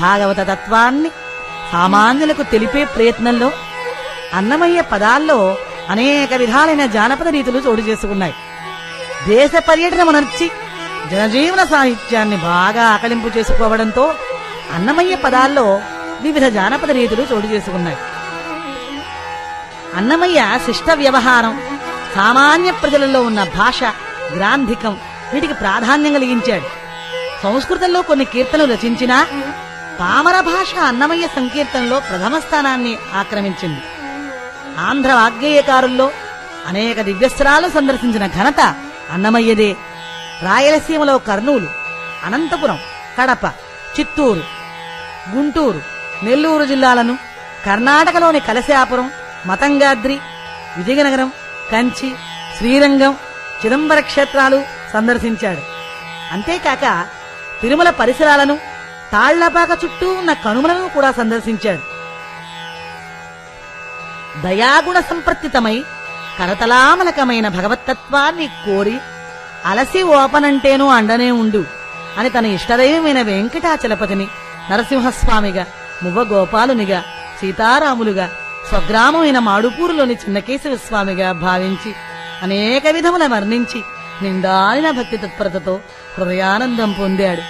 భాగవత తత్వాన్ని సామాన్యులకు తెలిపే ప్రయత్నంలో అన్నమయ్య పదాల్లో అనేక విధాలైన జానపద రీతులు చోటు చేసుకున్నాయి దేశ పర్యటన మనర్చి జనజీవన సాహిత్యాన్ని బాగా ఆకలింపు చేసుకోవడంతో అన్నమయ్య పదాల్లో వివిధ జానపద రీతులు చోటు చేసుకున్నాయి అన్నమయ్య శిష్ట వ్యవహారం సామాన్య ప్రజలలో ఉన్న భాష గ్రాంధికం వీటికి ప్రాధాన్యం కలిగించాడు సంస్కృతంలో కొన్ని కీర్తనలు రచించినా పామర భాష అన్నమయ్య సంకీర్తనలో ప్రథమ స్థానాన్ని ఆక్రమించింది ఆంధ్ర వాగ్గేయకారుల్లో అనేక దివ్యస్త్రాలు సందర్శించిన ఘనత అన్నమయ్యదే రాయలసీమలో కర్నూలు అనంతపురం కడప చిత్తూరు గుంటూరు నెల్లూరు జిల్లాలను కర్ణాటకలోని కలశాపురం మతంగాద్రి విజయనగరం కంచి శ్రీరంగం చిదంబర క్షేత్రాలు సందర్శించాడు అంతేకాక తిరుమల పరిసరాలను తాళ్లపాక చుట్టూ ఉన్న కనుమలను కూడా సందర్శించాడు దయాగుణ సంప్రత్తితమై కరతలామలకమైన భగవత్తత్వాన్ని కోరి అలసి ఓపనంటేనూ అండనే ఉండు అని తన ఇష్టదైవమైన వెంకటాచలపతిని నరసింహస్వామిగా మువ్వగోపాలునిగా సీతారాములుగా స్వగ్రామమైన మాడుపూరులోని చిన్నకేశవ స్వామిగా భావించి అనేక విధముల వర్ణించి నిండాలిన భక్తి తత్పరతతో హృదయానందం పొందాడు